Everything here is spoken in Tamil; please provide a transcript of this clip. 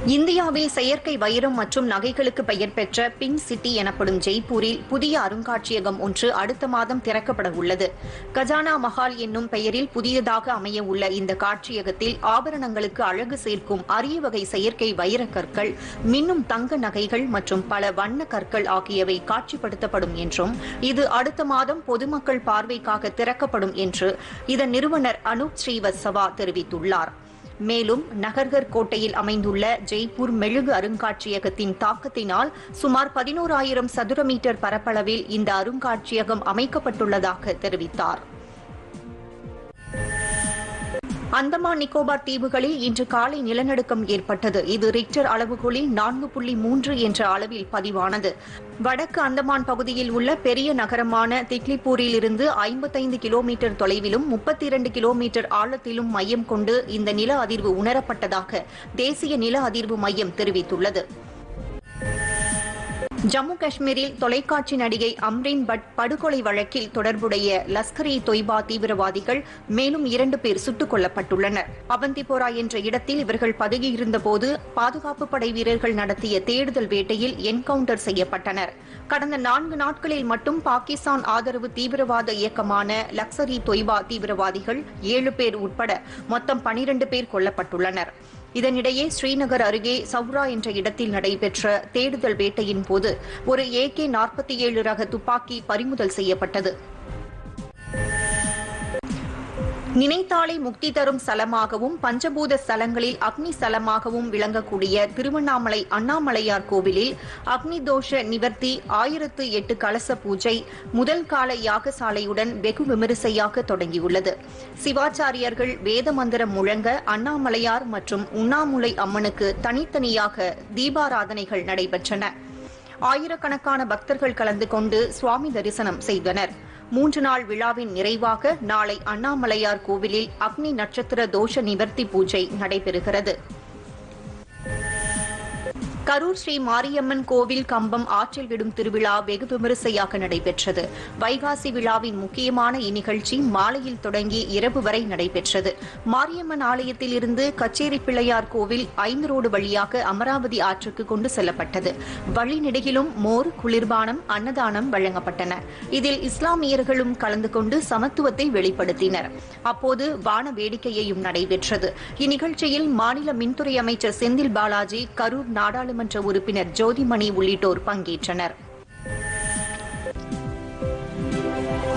இந்தியாவில் செயற்கை வைரம் மற்றும் நகைகளுக்கு பெயர் பெற்ற பிங்க் சிட்டி எனப்படும் ஜெய்ப்பூரில் புதிய அருங்காட்சியகம் ஒன்று அடுத்த மாதம் திறக்கப்பட உள்ளது கஜானா மஹால் என்னும் பெயரில் புதியதாக அமைய உள்ள இந்த காட்சியகத்தில் ஆபரணங்களுக்கு அழகு சேர்க்கும் அரிய வகை செயற்கை வைரக் கற்கள் மின்னும் தங்க நகைகள் மற்றும் பல வண்ண கற்கள் ஆகியவை காட்சிப்படுத்தப்படும் என்றும் இது அடுத்த மாதம் பொதுமக்கள் பார்வைக்காக திறக்கப்படும் என்று இதன் நிறுவனர் அனூப் ஸ்ரீவத்சவா தெரிவித்துள்ளார் மேலும் நகர்கர் கோட்டையில் அமைந்துள்ள ஜெய்ப்பூர் மெழுகு அருங்காட்சியகத்தின் தாக்கத்தினால் சுமார் பதினோராயிரம் சதுர மீட்டர் பரப்பளவில் இந்த அருங்காட்சியகம் அமைக்கப்பட்டுள்ளதாக தெரிவித்தார் அந்தமான் நிக்கோபார் தீவுகளில் இன்று காலை நிலநடுக்கம் ஏற்பட்டது இது ரிக்டர் அளவுகோலில் நான்கு புள்ளி மூன்று என்ற அளவில் பதிவானது வடக்கு அந்தமான் பகுதியில் உள்ள பெரிய நகரமான திக்லிப்பூரில் இருந்து ஐம்பத்தைந்து கிலோமீட்டர் தொலைவிலும் முப்பத்தி இரண்டு கிலோமீட்டர் ஆழத்திலும் மையம் கொண்டு இந்த நில அதிர்வு உணரப்பட்டதாக தேசிய நில அதிர்வு மையம் தெரிவித்துள்ளது ஜம்மு காஷ்மீரில் தொலைக்காட்சி நடிகை அம்ரீன் பட் படுகொலை வழக்கில் தொடர்புடைய லஸ்கர் இ தொய்பா தீவிரவாதிகள் மேலும் இரண்டு பேர் சுட்டுக் கொல்லப்பட்டுள்ளனர் அவந்திபோரா என்ற இடத்தில் இவர்கள் பதுகியிருந்தபோது பாதுகாப்பு படை வீரர்கள் நடத்திய தேடுதல் வேட்டையில் என்கவுண்டர் செய்யப்பட்டனர் கடந்த நான்கு நாட்களில் மட்டும் பாகிஸ்தான் ஆதரவு தீவிரவாத இயக்கமான லக்சர் இ தொய்பா தீவிரவாதிகள் ஏழு பேர் உட்பட மொத்தம் பனிரண்டு பேர் கொல்லப்பட்டுள்ளனர் இதனிடையே ஸ்ரீநகர் அருகே சவ்ரா என்ற இடத்தில் நடைபெற்ற தேடுதல் வேட்டையின் போது ஒரு ஏகே நாற்பத்தி ஏழு ரக துப்பாக்கி பறிமுதல் செய்யப்பட்டது நினைத்தாலே முக்தி தரும் ஸ்தலமாகவும் பஞ்சபூத ஸ்தலங்களில் அக்னி ஸ்தலமாகவும் விளங்கக்கூடிய திருவண்ணாமலை அண்ணாமலையார் கோவிலில் அக்னி தோஷ நிவர்த்தி ஆயிரத்து எட்டு கலச பூஜை முதல் கால யாகசாலையுடன் வெகு விமரிசையாக தொடங்கியுள்ளது சிவாச்சாரியர்கள் வேத மந்திரம் முழங்க அண்ணாமலையார் மற்றும் உண்ணாமுலை அம்மனுக்கு தனித்தனியாக தீபாராதனைகள் நடைபெற்றன ஆயிரக்கணக்கான பக்தர்கள் கலந்து கொண்டு சுவாமி தரிசனம் செய்தனர் மூன்று நாள் விழாவின் நிறைவாக நாளை அண்ணாமலையார் கோவிலில் அக்னி நட்சத்திர தோஷ நிவர்த்தி பூஜை நடைபெறுகிறது கரூர் ஸ்ரீ மாரியம்மன் கோவில் கம்பம் ஆற்றில் விடும் திருவிழா வெகு விமரிசையாக நடைபெற்றது வைகாசி விழாவின் முக்கியமான இந்நிகழ்ச்சி மாலையில் தொடங்கி இரவு வரை நடைபெற்றது மாரியம்மன் ஆலயத்தில் இருந்து கச்சேரி பிள்ளையார் கோவில் ஐந்து ரோடு வழியாக அமராவதி ஆற்றுக்கு கொண்டு செல்லப்பட்டது வழிநெடுகிலும் மோர் குளிர்பானம் அன்னதானம் வழங்கப்பட்டன இதில் இஸ்லாமியர்களும் கலந்து கொண்டு சமத்துவத்தை வெளிப்படுத்தினர் அப்போது வான வேடிக்கையையும் நடைபெற்றது இந்நிகழ்ச்சியில் மாநில மின்துறை அமைச்சர் செந்தில் பாலாஜி கரூர் நாடாளுமன்ற உறுப்பினர் ஜோதிமணி உள்ளிட்டோர் பங்கேற்றனர்